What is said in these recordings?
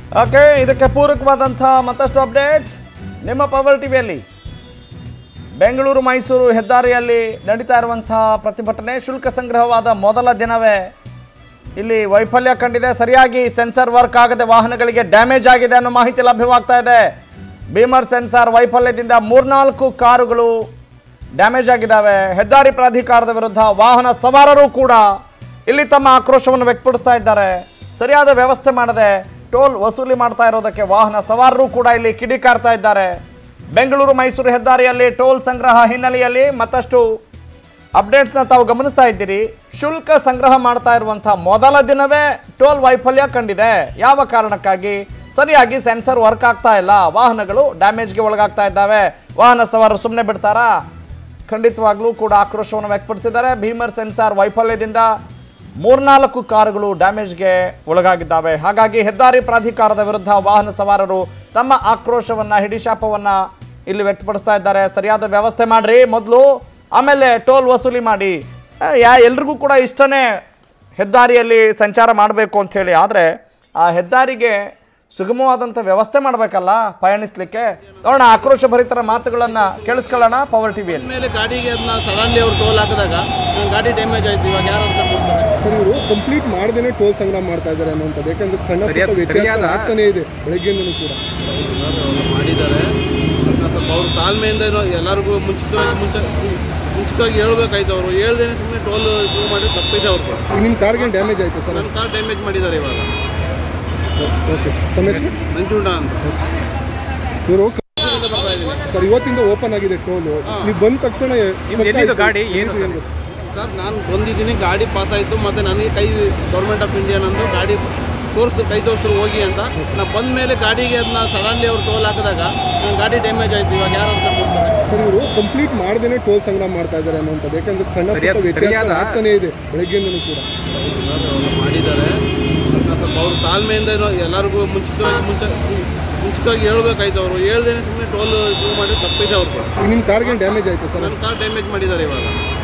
Okay ಇದಕ್ಕೆ ಪೂರಕವಾದಂಥ ಮತ್ತಷ್ಟು updates ನಿಮ್ಮ ಪವರ್ ಟಿವಿಯಲ್ಲಿ ಬೆಂಗಳೂರು ಮೈಸೂರು ಹೆದ್ದಾರಿಯಲ್ಲಿ ನಡೀತಾ ಇರುವಂಥ ಪ್ರತಿಭಟನೆ ಶುಲ್ಕ ಸಂಗ್ರಹವಾದ ಮೊದಲ ದಿನವೇ ಇಲ್ಲಿ ವೈಫಲ್ಯ ಕಂಡಿದೆ ಸರಿಯಾಗಿ ಸೆನ್ಸರ್ ವರ್ಕ್ ಆಗದೆ ವಾಹನಗಳಿಗೆ ಡ್ಯಾಮೇಜ್ ಆಗಿದೆ ಅನ್ನೋ ಮಾಹಿತಿ ಲಭ್ಯವಾಗ್ತಾ ಇದೆ ಬೀಮರ್ ಸೆನ್ಸಾರ್ ವೈಫಲ್ಯದಿಂದ ಮೂರ್ನಾಲ್ಕು ಕಾರುಗಳು ಡ್ಯಾಮೇಜ್ ಆಗಿದ್ದಾವೆ ಹೆದ್ದಾರಿ ಪ್ರಾಧಿಕಾರದ ವಿರುದ್ಧ ವಾಹನ ಸವಾರರು ಕೂಡ ಇಲ್ಲಿ ತಮ್ಮ ಆಕ್ರೋಶವನ್ನು ವ್ಯಕ್ತಪಡಿಸ್ತಾ ಇದ್ದಾರೆ ಸರಿಯಾದ ವ್ಯವಸ್ಥೆ ಮಾಡದೆ ಟೋಲ್ ವಸೂಲಿ ಮಾಡ್ತಾ ಇರೋದಕ್ಕೆ ವಾಹನ ಸವಾರರು ಕೂಡ ಇಲ್ಲಿ ಕಿಡಿಕಾರ್ತಾ ಇದ್ದಾರೆ ಬೆಂಗಳೂರು ಮೈಸೂರು ಹೆದ್ದಾರಿಯಲ್ಲಿ ಟೋಲ್ ಸಂಗ್ರಹ ಹಿನ್ನೆಲೆಯಲ್ಲಿ ಮತ್ತಷ್ಟು ಅಪ್ಡೇಟ್ಸ್ನ ತಾವು ಗಮನಿಸ್ತಾ ಇದ್ದೀರಿ ಶುಲ್ಕ ಸಂಗ್ರಹ ಮಾಡ್ತಾ ಇರುವಂಥ ಮೊದಲ ದಿನವೇ ಟೋಲ್ ವೈಫಲ್ಯ ಕಂಡಿದೆ ಯಾವ ಕಾರಣಕ್ಕಾಗಿ ಸರಿಯಾಗಿ ಸೆನ್ಸರ್ ವರ್ಕ್ ಆಗ್ತಾ ಇಲ್ಲ ವಾಹನಗಳು ಡ್ಯಾಮೇಜ್ಗೆ ಒಳಗಾಗ್ತಾ ಇದ್ದಾವೆ ವಾಹನ ಸವಾರರು ಸುಮ್ಮನೆ ಬಿಡ್ತಾರಾ ಖಂಡಿತವಾಗ್ಲೂ ಕೂಡ ಆಕ್ರೋಶವನ್ನು ವ್ಯಕ್ತಪಡಿಸಿದ್ದಾರೆ ಭೀಮರ್ ಸೆನ್ಸಾರ್ ವೈಫಲ್ಯದಿಂದ ಮೂರ್ನಾಲ್ಕು ಕಾರುಗಳು ಡ್ಯಾಮೇಜ್ಗೆ ಒಳಗಾಗಿದ್ದಾವೆ ಹಾಗಾಗಿ ಹೆದ್ದಾರಿ ಪ್ರಾಧಿಕಾರದ ವಿರುದ್ಧ ವಾಹನ ಸವಾರರು ತಮ್ಮ ಆಕ್ರೋಶವನ್ನ ಹಿಡಿಶಾಪವನ್ನ ಇಲ್ಲಿ ವ್ಯಕ್ತಪಡಿಸ್ತಾ ಇದ್ದಾರೆ ಸರಿಯಾದ ವ್ಯವಸ್ಥೆ ಮಾಡ್ರಿ ಮೊದಲು ಆಮೇಲೆ ಟೋಲ್ ವಸೂಲಿ ಮಾಡಿ ಆ, ಯಾ ಎಲ್ರಿಗೂ ಕೂಡ ಇಷ್ಟನೇ ಹೆದ್ದಾರಿಯಲ್ಲಿ ಸಂಚಾರ ಮಾಡಬೇಕು ಅಂಥೇಳಿ ಆದರೆ ಆ ಹೆದ್ದಾರಿಗೆ ಸುಗಮವಾದಂಥ ವ್ಯವಸ್ಥೆ ಮಾಡಬೇಕಲ್ಲ ಪಯಣಿಸ್ಲಿಕ್ಕೆ ನೋಡೋಣ ಆಕ್ರೋಶ ಭರಿತರ ಮಾತುಗಳನ್ನು ಕೇಳಿಸ್ಕೊಳ್ಳೋಣ ಪವರ್ ಟಿವಿಯಲ್ಲಿ ಮೇಲೆ ಗಾಡಿಗೆ ಅದನ್ನ ಸಡನ್ಲಿ ಅವ್ರು ಟೋಲ್ ಹಾಕಿದಾಗ ನನ್ನ ಗಾಡಿ ಡ್ಯಾಮೇಜ್ ಆಯ್ತು ಇವಾಗ ಯಾರು ಅಂತ ಕೊಡ್ತಾರೆ ಸರ್ ಇವರು ಕಂಪ್ಲೀಟ್ ಮಾಡ್ದೇನೆ ಟೋಲ್ ಸಂಗ್ರಹ ಮಾಡ್ತಾ ಇದ್ದಾರೆ ಅನ್ನೋಂಥದ್ದು ಯಾಕಂದ್ರೆ ಸಣ್ಣ ಪುಟ್ಟ ವ್ಯತ್ಯಾಸ ಆಗ್ತಾನೆ ಇದೆ ಬೆಳಗ್ಗೆಯಿಂದಲೂ ಕೂಡ ಅವ್ರು ಮಾಡಿದ್ದಾರೆ ಅದನ್ನ ಸ್ವಲ್ಪ ಅವ್ರ ತಾಳ್ಮೆಯಿಂದ ಏನೋ ಎಲ್ಲರಿಗೂ ಮುಂಚಿತವಾಗಿ ಮುಂಚೆ ಮುಂಚಿತವಾಗಿ ಹೇಳ್ಬೇಕಾಯ್ತು ಅವರು ಹೇಳ್ದೇನೆ ಸುಮ್ಮನೆ ಟೋಲ್ ಶುರು ಮಾಡಿ ತಪ್ಪಿದೆ ಅವ್ರು ಕೂಡ ಈಗ ನಿಮ್ಮ ಕಾರ್ಗೆ ಡ್ಯಾಮೇಜ್ ಆಯಿತು ಸರ್ ನನ್ನ ಕಾರ್ ಡ್ಯಾಮೇಜ್ ಮಾಡಿದ್ದಾರೆ ಇವಾಗ ಓಕೆ ಸರ್ ತಮ್ಮ ಹೆಸರು ನಂಜುಂಡ ಅಂತ ಇವರು ಇದರಿಂದ ಬರ್ತಾ ಇದ್ದೀನಿ ಸರ್ ಇವತ್ತಿಂದ ಓಪನ್ ಆಗಿದೆ ಟೋಲು ನೀವು ಬಂದ ತಕ್ಷಣ ಗಾಡಿ ಏನು ಸರ್ ನಾನು ಬಂದಿದ್ದೀನಿ ಗಾಡಿ ಪಾಸ್ ಆಯಿತು ಮತ್ತು ನನಗೆ ಕೈ ಗೌರ್ಮೆಂಟ್ ಆಫ್ ಇಂಡಿಯಾ ನಂದು ಗಾಡಿ ತೋರಿಸ್ತು ಕೈ ತೋರಿಸ್ರು ಹೋಗಿ ಅಂತ ನಾ ಬಂದ ಮೇಲೆ ಗಾಡಿಗೆ ಅದನ್ನ ಸಡನ್ಲಿ ಅವ್ರು ಟೋಲ್ ಹಾಕಿದಾಗ ನನ್ನ ಗಾಡಿ ಡ್ಯಾಮೇಜ್ ಆಯ್ತು ಇವಾಗ ಯಾರು ಅಂತ ಕೊಡ್ತಾರೆ ಸರ್ ಇವರು ಕಂಪ್ಲೀಟ್ ಮಾಡ್ದೇನೆ ಟೋಲ್ ಸಂಗ್ರಹ ಮಾಡ್ತಾ ಇದ್ದಾರೆ ಅನ್ನೋಂಥದ್ದು ಯಾಕಂದ್ರೆ ಸಣ್ಣ ಪುಟ್ಟ ವ್ಯತ್ಯಾಸ ಆಗ್ತಾನೆ ಇದೆ ಬೆಳಗ್ಗೆಯಿಂದಲೂ ಕೂಡ ಅವ್ರು ಮಾಡಿದ್ದಾರೆ ಅದನ್ನ ಸ್ವಲ್ಪ ಅವ್ರ ತಾಳ್ಮೆಯಿಂದ ಏನೋ ಎಲ್ಲರಿಗೂ ಮುಂಚಿತವಾಗಿ ಮುಂಚೆ ಮುಂಚಿತವಾಗಿ ಹೇಳ್ಬೇಕಾಯ್ತು ಅವರು ಹೇಳ್ದೇನೆ ಸುಮ್ಮನೆ ಟೋಲ್ ಶುರು ಮಾಡಿ ತಪ್ಪಿದೆ ಅವ್ರು ಕೂಡ ಈಗ ನಿಮ್ಮ ಕಾರ್ಗೆ ಡ್ಯಾಮೇಜ್ ಆಯಿತು ಸರ್ ನನ್ನ ಕಾರ್ ಡ್ಯಾಮೇಜ್ ಮಾಡಿದ್ದಾರೆ ಇವಾಗ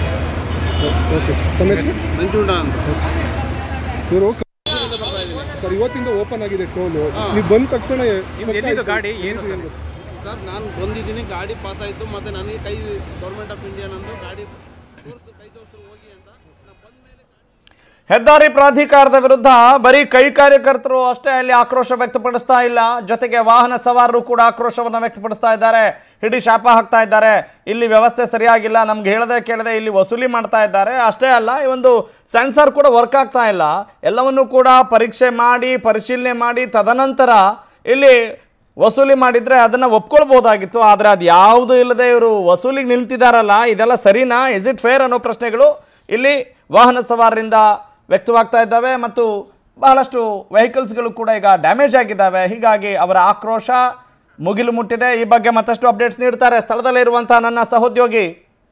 ಓಕೆ ಸರ್ ತಮ್ಮ ಹೆಸರು ನಂಜುಂಡ ಅಂತ ಇವರು ಇದರಿಂದ ಬರ್ತಾ ಇದ್ದೀನಿ ಸರ್ ಇವತ್ತಿಂದ ಓಪನ್ ಆಗಿದೆ ಟೋಲು ನೀವು ಬಂದ ತಕ್ಷಣ ಗಾಡಿ ಏನು ಸರ್ ನಾನು ಬಂದಿದ್ದೀನಿ ಗಾಡಿ ಪಾಸ್ ಆಯಿತು ಮತ್ತು ನನಗೆ ಕೈ ಗೌರ್ಮೆಂಟ್ ಆಫ್ ಇಂಡಿಯಾ ನಂದು ಗಾಡಿ ತೋರಿಸ್ತು ಕೈ ತೋರಿಸ್ರು ಹೋಗಿ ಅಂತ ನಾ ಬಂದ ಮೇಲೆ ಹೆದ್ದಾರಿ ಪ್ರಾಧಿಕಾರದ ವಿರುದ್ಧ ಬರೀ ಕೈ ಕಾರ್ಯಕರ್ತರು ಅಷ್ಟೇ ಅಲ್ಲಿ ಆಕ್ರೋಶ ವ್ಯಕ್ತಪಡಿಸ್ತಾ ಇಲ್ಲ ಜೊತೆಗೆ ವಾಹನ ಸವಾರರು ಕೂಡ ಆಕ್ರೋಶವನ್ನು ವ್ಯಕ್ತಪಡಿಸ್ತಾ ಇದ್ದಾರೆ ಹಿಡಿ ಶಾಪ ಹಾಕ್ತಾ ಇದ್ದಾರೆ ಇಲ್ಲಿ ವ್ಯವಸ್ಥೆ ಸರಿಯಾಗಿಲ್ಲ ನಮ್ಗೆ ಹೇಳದೆ ಕೇಳದೆ ಇಲ್ಲಿ ವಸೂಲಿ ಮಾಡ್ತಾ ಇದ್ದಾರೆ ಅಷ್ಟೇ ಅಲ್ಲ ಈ ಒಂದು ಸೆನ್ಸರ್ ಕೂಡ ವರ್ಕ್ ಆಗ್ತಾ ಇಲ್ಲ ಎಲ್ಲವನ್ನೂ ಕೂಡ ಪರೀಕ್ಷೆ ಮಾಡಿ ಪರಿಶೀಲನೆ ಮಾಡಿ ತದನಂತರ ಇಲ್ಲಿ ವಸೂಲಿ ಮಾಡಿದ್ರೆ ಅದನ್ನ ಒಪ್ಕೊಳ್ಬೋದಾಗಿತ್ತು ಆದರೆ ಅದು ಯಾವುದು ಇಲ್ಲದೆ ಇವರು ವಸೂಲಿಗೆ ನಿಲ್ತಿದಾರಲ್ಲ ಇದೆಲ್ಲ ಸರಿನಾ ಇಸ್ ಇಟ್ ಫೇರ್ ಅನ್ನೋ ಪ್ರಶ್ನೆಗಳು ಇಲ್ಲಿ ವಾಹನ ಸವಾರರಿಂದ ವ್ಯಕ್ತವಾಗ್ತಾ ಇದ್ದಾವೆ ಮತ್ತು ಬಹಳಷ್ಟು ವೆಹಿಕಲ್ಸ್ಗಳು ಕೂಡ ಈಗ ಡ್ಯಾಮೇಜ್ ಆಗಿದ್ದಾವೆ ಹೀಗಾಗಿ ಅವರ ಆಕ್ರೋಶ ಮುಗಿಲು ಮುಟ್ಟಿದೆ ಈ ಬಗ್ಗೆ ಮತ್ತಷ್ಟು ಅಪ್ಡೇಟ್ಸ್ ನೀಡ್ತಾರೆ ಸ್ಥಳದಲ್ಲಿರುವಂತಹ ನನ್ನ ಸಹೋದ್ಯೋಗಿ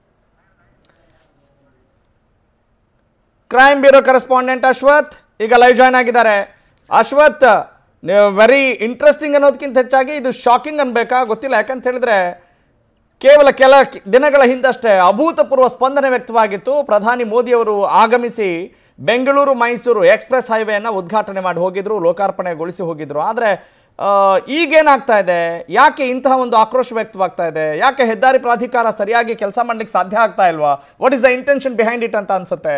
ಕ್ರೈಮ್ ಬ್ಯೂರೋ ಕರೆಸ್ಪಾಂಡೆಂಟ್ ಅಶ್ವಥ್ ಈಗ ಲೈವ್ ಜಾಯ್ನ್ ಆಗಿದ್ದಾರೆ ಅಶ್ವಥ್ ವೆರಿ ಇಂಟ್ರೆಸ್ಟಿಂಗ್ ಅನ್ನೋದಕ್ಕಿಂತ ಹೆಚ್ಚಾಗಿ ಇದು ಶಾಕಿಂಗ್ ಅನ್ಬೇಕಾ ಗೊತ್ತಿಲ್ಲ ಯಾಕಂತ ಹೇಳಿದ್ರೆ ಕೇವಲ ಕೆಲ ದಿನಗಳ ಹಿಂದಷ್ಟೇ ಅಭೂತಪೂರ್ವ ಸ್ಪಂದನೆ ವ್ಯಕ್ತವಾಗಿತ್ತು ಪ್ರಧಾನಿ ಮೋದಿಯವರು ಆಗಮಿಸಿ ಬೆಂಗಳೂರು ಮೈಸೂರು ಎಕ್ಸ್ಪ್ರೆಸ್ ಹೈವೇಯನ್ನು ಉದ್ಘಾಟನೆ ಮಾಡಿ ಹೋಗಿದ್ರು ಲೋಕಾರ್ಪಣೆಗೊಳಿಸಿ ಹೋಗಿದ್ರು ಆದರೆ ಈಗೇನಾಗ್ತಾ ಇದೆ ಯಾಕೆ ಇಂತಹ ಒಂದು ಆಕ್ರೋಶ ವ್ಯಕ್ತವಾಗ್ತಾ ಇದೆ ಯಾಕೆ ಹೆದ್ದಾರಿ ಪ್ರಾಧಿಕಾರ ಸರಿಯಾಗಿ ಕೆಲಸ ಮಾಡ್ಲಿಕ್ಕೆ ಸಾಧ್ಯ ಆಗ್ತಾ ಇಲ್ವಾ what is the intention behind it ಅಂತ ಅನ್ಸುತ್ತೆ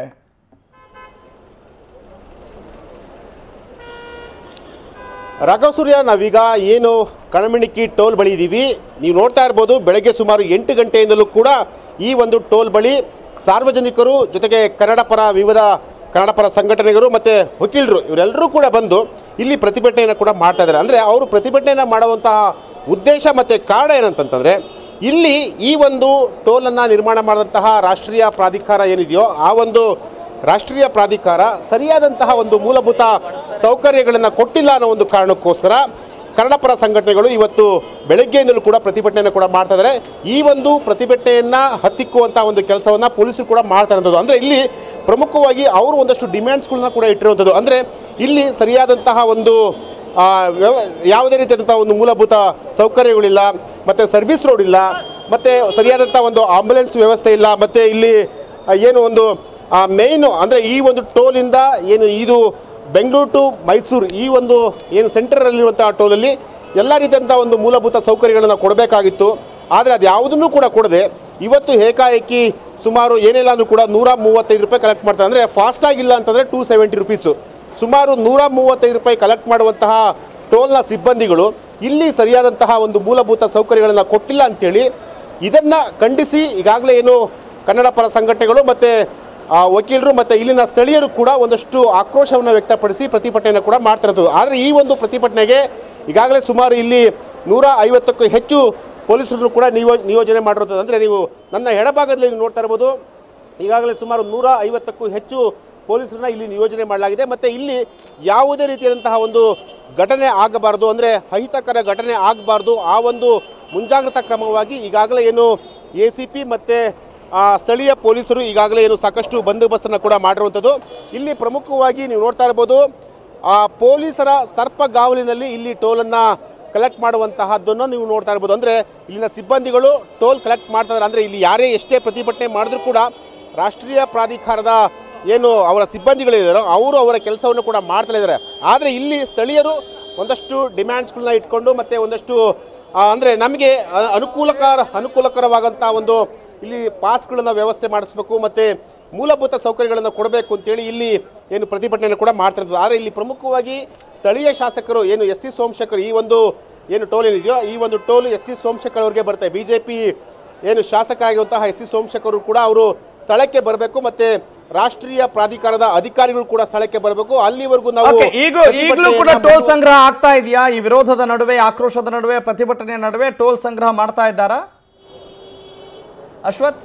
ರಾಘವ್ ಸೂರ್ಯ ನಾವೀಗ ಏನು ಕಣಮಿಣಿಕಿ ಟೋಲ್ ಬಳಿ ಇದ್ದೀವಿ ನೀವು ನೋಡ್ತಾ ಇರ್ಬೋದು ಬೆಳಗ್ಗೆ ಸುಮಾರು ಎಂಟು ಗಂಟೆಯಿಂದಲೂ ಕೂಡ ಈ ಒಂದು ಟೋಲ್ ಬಳಿ ಸಾರ್ವಜನಿಕರು ಜೊತೆಗೆ ಕನ್ನಡ ಪರ ವಿವಿಧ ಕನ್ನಡ ಪರ ಸಂಘಟನೆಗಳು ಮತ್ತು ವಕೀಲರು ಇವರೆಲ್ಲರೂ ಕೂಡ ಬಂದು ಇಲ್ಲಿ ಪ್ರತಿಭಟನೆಯನ್ನು ಕೂಡ ಮಾಡ್ತಾ ಇದ್ದಾರೆ ಅಂದರೆ ಅವರು ಪ್ರತಿಭಟನೆಯನ್ನು ಮಾಡುವಂತಹ ಉದ್ದೇಶ ಮತ್ತು ಕಾರಣ ಏನಂತಂತಂದರೆ ಇಲ್ಲಿ ಈ ಒಂದು ಟೋಲನ್ನು ನಿರ್ಮಾಣ ಮಾಡಿದಂತಹ ರಾಷ್ಟ್ರೀಯ ಪ್ರಾಧಿಕಾರ ಏನಿದೆಯೋ ಆ ಒಂದು ರಾಷ್ಟ್ರೀಯ ಪ್ರಾಧಿಕಾರ ಸರಿಯಾದಂತಹ ಒಂದು ಮೂಲಭೂತ ಸೌಕರ್ಯಗಳನ್ನು ಕೊಟ್ಟಿಲ್ಲ ಅನ್ನೋ ಒಂದು ಕಾರಣಕ್ಕೋಸ್ಕರ ಕನ್ನಡ ಪರ ಸಂಘಟನೆಗಳು ಇವತ್ತು ಬೆಳಗ್ಗೆಯಿಂದಲೂ ಕೂಡ ಪ್ರತಿಭಟನೆಯನ್ನು ಕೂಡ ಮಾಡ್ತಾ ಇದ್ದಾರೆ ಈ ಒಂದು ಪ್ರತಿಭಟನೆಯನ್ನು ಹತ್ತಿಕ್ಕುವಂಥ ಒಂದು ಕೆಲಸವನ್ನು ಪೊಲೀಸರು ಕೂಡ ಮಾಡ್ತಾ ಇರೋದು ಅಂದರೆ ಇಲ್ಲಿ ಪ್ರಮುಖವಾಗಿ ಅವರು ಒಂದಷ್ಟು ಡಿಮ್ಯಾಂಡ್ಸ್ಗಳನ್ನ ಕೂಡ ಇಟ್ಟಿರುವಂಥದ್ದು ಅಂದರೆ ಇಲ್ಲಿ ಸರಿಯಾದಂತಹ ಒಂದು ಆ, ವ್ಯವ ಯಾವುದೇ ರೀತಿಯಾದಂಥ ಒಂದು ಮೂಲಭೂತ ಸೌಕರ್ಯಗಳಿಲ್ಲ ಮತ್ತು ಸರ್ವಿಸ್ ರೋಡ್ ಇಲ್ಲ ಮತ್ತು ಸರಿಯಾದಂಥ ಒಂದು ಆಂಬುಲೆನ್ಸ್ ವ್ಯವಸ್ಥೆ ಇಲ್ಲ ಮತ್ತು ಇಲ್ಲಿ ಆ, ಏನು ಒಂದು ಮೇಯ್ನು ಅಂದರೆ ಈ ಒಂದು ಟೋಲಿಂದ ಏನು ಇದು ಬೆಂಗಳೂರು ಟು ಮೈಸೂರು ಈ ಒಂದು ಏನು ಸೆಂಟರಲ್ಲಿರುವಂತಹ ಟೋಲಲ್ಲಿ ಎಲ್ಲ ರೀತಿಯಂಥ ಒಂದು ಮೂಲಭೂತ ಸೌಕರ್ಯಗಳನ್ನು ಕೊಡಬೇಕಾಗಿತ್ತು ಆದರೆ ಅದು ಯಾವುದನ್ನು ಕೂಡ ಕೊಡದೆ ಇವತ್ತು ಏಕಾಏಕಿ ಸುಮಾರು ಏನಿಲ್ಲ ಅಂದರೂ ಕೂಡ ನೂರ ಮೂವತ್ತೈದು ರೂಪಾಯಿ ಕಲೆಕ್ಟ್ ಮಾಡ್ತಾರೆ ಅಂದರೆ ಫಾಸ್ಟಾಗಿ ಇಲ್ಲ ಅಂತಂದರೆ ಟೂ ಸೆವೆಂಟಿ ರುಪೀಸು ಸುಮಾರು ನೂರ ಮೂವತ್ತೈದು ರೂಪಾಯಿ ಕಲೆಕ್ಟ್ ಮಾಡುವಂತಹ ಟೋಲ್ನ ಸಿಬ್ಬಂದಿಗಳು ಇಲ್ಲಿ ಸರಿಯಾದಂತಹ ಒಂದು ಮೂಲಭೂತ ಸೌಕರ್ಯಗಳನ್ನು ಕೊಟ್ಟಿಲ್ಲ ಅಂತೇಳಿ ಇದನ್ನು ಖಂಡಿಸಿ ಈಗಾಗಲೇ ಏನು ಕನ್ನಡ ಪರ ಸಂಘಟನೆಗಳು ಮತ್ತು ವಕೀಲರು ಮತ್ತು ಇಲ್ಲಿನ ಸ್ಥಳೀಯರು ಕೂಡ ಒಂದಷ್ಟು ಆಕ್ರೋಶವನ್ನು ವ್ಯಕ್ತಪಡಿಸಿ ಪ್ರತಿಭಟನೆಯನ್ನು ಕೂಡ ಮಾಡ್ತಿರೋದು ಆದರೆ ಈ ಒಂದು ಪ್ರತಿಭಟನೆಗೆ ಈಗಾಗಲೇ ಸುಮಾರು ಇಲ್ಲಿ ನೂರ ಐವತ್ತಕ್ಕೂ ಹೆಚ್ಚು ಪೊಲೀಸರನ್ನು ಕೂಡ ನಿಯೋ ನಿಯೋಜನೆ ಮಾಡಿರೋದು ಅಂದರೆ ನೀವು ನನ್ನ ಎಡಭಾಗದಲ್ಲಿ ನೀವು ನೋಡ್ತಾ ಇರ್ಬೋದು ಈಗಾಗಲೇ ಸುಮಾರು ನೂರ ಐವತ್ತಕ್ಕೂ ಹೆಚ್ಚು ಪೊಲೀಸರನ್ನ ಇಲ್ಲಿ ನಿಯೋಜನೆ ಮಾಡಲಾಗಿದೆ ಮತ್ತು ಇಲ್ಲಿ ಯಾವುದೇ ರೀತಿಯಾದಂತಹ ಒಂದು ಘಟನೆ ಆಗಬಾರ್ದು ಅಂದರೆ ಅಹಿತಕರ ಘಟನೆ ಆಗಬಾರ್ದು ಆ ಒಂದು ಮುಂಜಾಗ್ರತಾ ಕ್ರಮವಾಗಿ ಈಗಾಗಲೇ ಏನು ಎ ಸಿ ಪಿ ಮತ್ತು ಸ್ಥಳೀಯ ಪೊಲೀಸರು ಈಗಾಗಲೇ ಏನು ಸಾಕಷ್ಟು ಬಂದೋಬಸ್ತನ್ನು ಕೂಡ ಮಾಡಿರುವಂಥದ್ದು ಇಲ್ಲಿ ಪ್ರಮುಖವಾಗಿ ನೀವು ನೋಡ್ತಾ ಇರ್ಬೋದು ಆ ಪೊಲೀಸರ ಸರ್ಪಗಾವಲಿನಲ್ಲಿ ಇಲ್ಲಿ ಟೋಲನ್ನು ಕಲೆಕ್ಟ್ ಮಾಡುವಂತಹದ್ದನ್ನು ನೀವು ನೋಡ್ತಾ ಇರ್ಬೋದು ಅಂದರೆ ಇಲ್ಲಿನ ಸಿಬ್ಬಂದಿಗಳು ಟೋಲ್ ಕಲೆಕ್ಟ್ ಮಾಡ್ತಾ ಇದ್ದಾರೆ ಅಂದರೆ ಇಲ್ಲಿ ಯಾರೇ ಎಷ್ಟೇ ಪ್ರತಿಭಟನೆ ಮಾಡಿದ್ರೂ ಕೂಡ ರಾಷ್ಟ್ರೀಯ ಪ್ರಾಧಿಕಾರದ ಏನು ಅವರ ಸಿಬ್ಬಂದಿಗಳಿದ್ದಾರೋ ಅವರು ಅವರ ಕೆಲಸವನ್ನು ಕೂಡ ಮಾಡ್ತಾ ಇದ್ದಾರೆ ಆದರೆ ಇಲ್ಲಿ ಸ್ಥಳೀಯರು ಒಂದಷ್ಟು ಡಿಮ್ಯಾಂಡ್ಸ್ಗಳನ್ನ ಇಟ್ಕೊಂಡು ಮತ್ತು ಒಂದಷ್ಟು ಆ, ಅಂದರೆ ನಮಗೆ ಅ- ಅನುಕೂಲಕರ ಅನುಕೂಲಕರವಾದಂಥ ಒಂದು ಇಲ್ಲಿ ಪಾಸ್ಗಳನ್ನು ವ್ಯವಸ್ಥೆ ಮಾಡಿಸ್ಬೇಕು ಮತ್ತು ಮೂಲಭೂತ ಸೌಕರ್ಯಗಳನ್ನು ಕೊಡಬೇಕು ಅಂತೇಳಿ ಇಲ್ಲಿ ಏನು ಪ್ರತಿಭಟನೆಯನ್ನು ಕೂಡ ಮಾಡ್ತಿರೋದು ಆದರೆ ಇಲ್ಲಿ ಪ್ರಮುಖವಾಗಿ ಸ್ಥಳೀಯ ಶಾಸಕರು ಏನು ಎಸ್ ಟಿ ಸೋಮಶೇಖರ್ ಈ ಒಂದು ಏನು ಟೋಲ್ ಏನಿದೆಯೋ ಈ ಒಂದು ಟೋಲ್ ಎಸ್ ಟಿ ಸೋಮಶೇಖರ್ ಅವರಿಗೆ ಬರುತ್ತೆ ಬಿ ಜೆ ಪಿ ಏನು ಶಾಸಕರಾಗಿರುವಂತಹ ಎಸ್ ಟಿ ಸೋಮಶೇಖರ್ ಕೂಡ ಅವರು ಸ್ಥಳಕ್ಕೆ ಬರಬೇಕು ಮತ್ತೆ ರಾಷ್ಟ್ರೀಯ ಪ್ರಾಧಿಕಾರದ ಅಧಿಕಾರಿಗಳು ಕೂಡ ಸ್ಥಳಕ್ಕೆ ಬರಬೇಕು ಅಲ್ಲಿವರೆಗೂ ನಾವು ಓಕೆ ಈಗ ಈಗಲೂ ಕೂಡ ಪ್ರತಿಭಟನೆಯನ್ನ ಟೋಲ್ ಸಂಗ್ರಹ ಆಗ್ತಾ ಇದೆಯಾ ಈ ವಿರೋಧದ ನಡುವೆ ಆಕ್ರೋಶದ ನಡುವೆ ಪ್ರತಿಭಟನೆಯ ನಡುವೆ ಟೋಲ್ ಸಂಗ್ರಹ ಮಾಡ್ತಾ ಇದ್ದಾರಾ ಅಶ್ವಥ್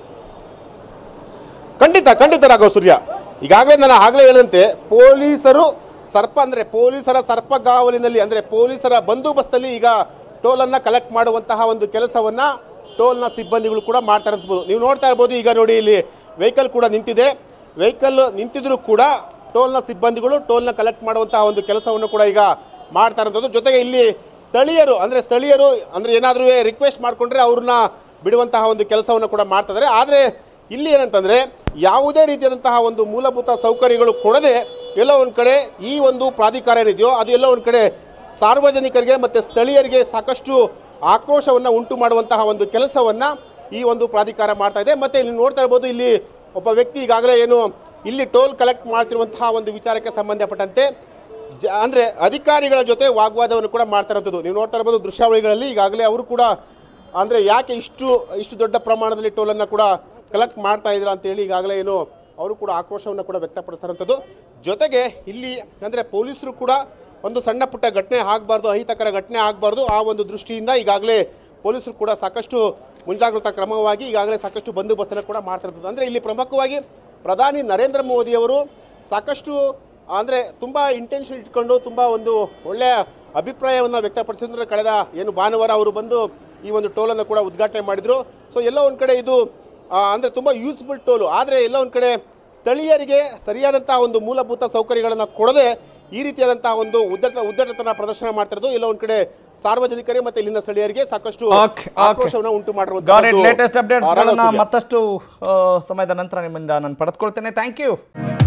ಖಂಡಿತ ಖಂಡಿತ ರಾಘವ ಸೂರ್ಯ ಈಗಾಗಲೇ ನಾನು ಆಗಲೇ ಹೇಳಿದಂತೆ ಪೊಲೀಸರು ಸರ್ಪ ಅಂದರೆ ಪೊಲೀಸರ ಸರ್ಪಗಾವಲಿನಲ್ಲಿ ಅಂದರೆ ಪೊಲೀಸರ ಬಂದೋಬಸ್ತಲ್ಲಿ ಈಗ ಟೋಲನ್ನು ಕಲೆಕ್ಟ್ ಮಾಡುವಂತಹ ಒಂದು ಕೆಲಸವನ್ನು ಟೋಲ್ನ ಸಿಬ್ಬಂದಿಗಳು ಕೂಡ ಮಾಡ್ತಾ ಇರ್ಬೋದು ನೀವು ನೋಡ್ತಾ ಇರ್ಬೋದು ಈಗ ನೋಡಿ ಇಲ್ಲಿ ವೆಹಿಕಲ್ ಕೂಡ ನಿಂತಿದೆ ವೆಹಿಕಲ್ ನಿಂತಿದ್ರು ಕೂಡ ಟೋಲ್ನ ಸಿಬ್ಬಂದಿಗಳು ಟೋಲ್ನ ಕಲೆಕ್ಟ್ ಮಾಡುವಂತಹ ಒಂದು ಕೆಲಸವನ್ನು ಕೂಡ ಈಗ ಮಾಡ್ತಾ ಇರೋಂಥದ್ದು ಜೊತೆಗೆ ಇಲ್ಲಿ ಸ್ಥಳೀಯರು ಅಂದರೆ ಸ್ಥಳೀಯರು ಅಂದರೆ ಏನಾದರೂ ರಿಕ್ವೆಸ್ಟ್ ಮಾಡಿಕೊಂಡ್ರೆ ಅವ್ರನ್ನ ಬಿಡುವಂತಹ ಒಂದು ಕೆಲಸವನ್ನು ಕೂಡ ಮಾಡ್ತಾ ಇದ್ದಾರೆ ಆದರೆ ಇಲ್ಲಿ ಏನಂತಂದ್ರೆ ಯಾವುದೇ ರೀತಿಯಾದಂತಹ ಒಂದು ಮೂಲಭೂತ ಸೌಕರ್ಯಗಳು ಕೊಡದೆ ಎಲ್ಲೋ ಒಂದು ಕಡೆ ಈ ಒಂದು ಪ್ರಾಧಿಕಾರ ಏನಿದೆಯೋ ಅದು ಎಲ್ಲೋ ಒಂದು ಕಡೆ ಸಾರ್ವಜನಿಕರಿಗೆ ಮತ್ತು ಸ್ಥಳೀಯರಿಗೆ ಸಾಕಷ್ಟು ಆಕ್ರೋಶವನ್ನು ಉಂಟು ಮಾಡುವಂತಹ ಒಂದು ಕೆಲಸವನ್ನ ಈ ಒಂದು ಪ್ರಾಧಿಕಾರ ಮಾಡ್ತಾ ಇದೆ ಮತ್ತೆ ಇಲ್ಲಿ ನೋಡ್ತಾ ಇರ್ಬೋದು ಇಲ್ಲಿ ಒಬ್ಬ ವ್ಯಕ್ತಿ ಈಗಾಗಲೇ ಏನು ಇಲ್ಲಿ ಟೋಲ್ ಕಲೆಕ್ಟ್ ಮಾಡ್ತಿರುವಂತಹ ಒಂದು ವಿಚಾರಕ್ಕೆ ಸಂಬಂಧಪಟ್ಟಂತೆ ಜ ಅಂದರೆ ಅಧಿಕಾರಿಗಳ ಜೊತೆ ವಾಗ್ವಾದವನ್ನು ಕೂಡ ಮಾಡ್ತಾ ಇರೋಂಥದ್ದು ನೀವು ನೋಡ್ತಾ ಇರ್ಬೋದು ದೃಶ್ಯಾವಳಿಗಳಲ್ಲಿ ಈಗಾಗಲೇ ಅವರು ಕೂಡ ಅಂದರೆ ಯಾಕೆ ಇಷ್ಟು ಇಷ್ಟು ದೊಡ್ಡ ಪ್ರಮಾಣದಲ್ಲಿ ಟೋಲನ್ನು ಕೂಡ ಕಲೆಕ್ಟ್ ಮಾಡ್ತಾ ಇದ್ದೀರಾ ಅಂತೇಳಿ ಈಗಾಗಲೇ ಏನು ಅವರು ಕೂಡ ಆಕ್ರೋಶವನ್ನು ಕೂಡ ವ್ಯಕ್ತಪಡಿಸ್ತಾ ಇರೋಂಥದ್ದು ಜೊತೆಗೆ ಇಲ್ಲಿ ಅಂದರೆ ಪೊಲೀಸರು ಕೂಡ ಒಂದು ಸಣ್ಣ ಪುಟ್ಟ ಘಟನೆ ಆಗಬಾರ್ದು ಅಹಿತಕರ ಘಟನೆ ಆಗಬಾರ್ದು ಆ ಒಂದು ದೃಷ್ಟಿಯಿಂದ ಈಗಾಗಲೇ ಪೊಲೀಸರು ಕೂಡ ಸಾಕಷ್ಟು ಮುಂಜಾಗ್ರತಾ ಕ್ರಮವಾಗಿ ಈಗಾಗಲೇ ಸಾಕಷ್ಟು ಬಂದೋಬಸ್ತನ್ನು ಕೂಡ ಮಾಡ್ತಾ ಇರ್ತದೆ ಅಂದರೆ ಇಲ್ಲಿ ಪ್ರಮುಖವಾಗಿ ಪ್ರಧಾನಿ ನರೇಂದ್ರ ಮೋದಿಯವರು ಸಾಕಷ್ಟು ಅಂದರೆ ತುಂಬ ಇಂಟೆನ್ಷನ್ ಇಟ್ಕೊಂಡು ತುಂಬ ಒಂದು ಒಳ್ಳೆಯ ಅಭಿಪ್ರಾಯವನ್ನು ವ್ಯಕ್ತಪಡಿಸಿದ್ರೆ ಕಳೆದ ಏನು ಭಾನುವಾರ ಅವರು ಬಂದು ಈ ಒಂದು ಟೋಲನ್ನು ಕೂಡ ಉದ್ಘಾಟನೆ ಮಾಡಿದರು ಸೊ ಎಲ್ಲೋ ಒಂದು ಕಡೆ ಇದು ಆ, ಅಂದರೆ ತುಂಬ ಯೂಸ್ಫುಲ್ ಟೋಲು ಆದರೆ ಎಲ್ಲೋ ಒಂದು ಕಡೆ ಸ್ಥಳೀಯರಿಗೆ ಸರಿಯಾದಂತಹ ಒಂದು ಮೂಲಭೂತ ಸೌಕರ್ಯಗಳನ್ನು ಕೊಡದೆ ಈ ರೀತಿಯಾದಂತಹ ಒಂದು ಉದ್ದಟ ಉದ್ದಟತನ ಪ್ರದರ್ಶನ ಮಾಡ್ತಿರೋದು ಎಲ್ಲೋ ಒಂದು ಕಡೆ ಸಾರ್ವಜನಿಕರಿಗೆ ಮತ್ತೆ ಇಲ್ಲಿನ ಸ್ಥಳೀಯರಿಗೆ ಸಾಕಷ್ಟು Okay, okay. ಆಕ್ರೋಶವನ್ನು ಉಂಟು ಗಾಟ್ ಇಟ್ ಲೇಟೆಸ್ಟ್ ಮಾಡಿರುವಂತಹ ಅಪ್ಡೇಟ್ಸ್ ಮತ್ತಷ್ಟು ಆ, ಸಮಯದ ನಂತರ ನಿಮ್ಮಿಂದ ನಾನು ಪಡೆದುಕೊಳ್ತೇನೆ ಥ್ಯಾಂಕ್ ಯು